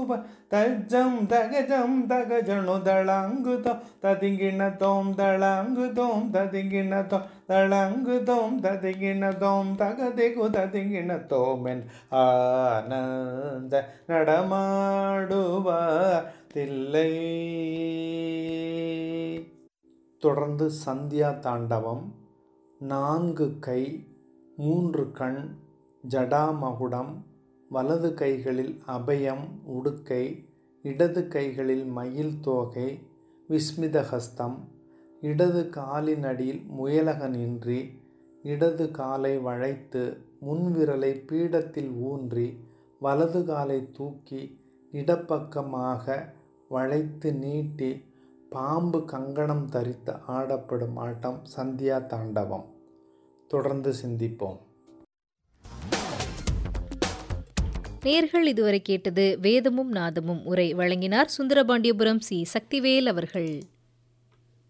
தகுப தஜம் தகஜம் தகஜணு தளாங்கு தோம் ததிங்கிண தோம் தளாங்கு தோம் ததிங்கிண தோம் தளாங்கு தோம் ததிங்கிண தோம் தகதிகு ததிங்கிண தோமென் ஆனந்த நடமாடுவார் தில்லை தொடர்ந்து சந்தியா தாண்டவம் நான்கு கை மூன்று கண் ஜடாமகுடம் வலது கைகளில் அபயம் உடுக்கை இடது கைகளில் மயில் தோகை விஸ்மிதஹஸ்தம் இடது காலின் அடியில் முயலக நின்றி இடது காலை வளைத்து முன்விரலை பீடத்தில் ஊன்றி வலது காலை தூக்கி இடப்பக்கமாக வளைத்து நீட்டி பாம்பு கங்கணம் தரித்து ஆடப்படும் ஆட்டம் சந்தியா தாண்டவம் தொடர்ந்து சிந்திப்போம் நேர்கள் இதுவரை கேட்டது வேதமும் நாதமும் உரை வழங்கினார் சுந்தரபாண்டியபுரம் சி சக்திவேல் அவர்கள்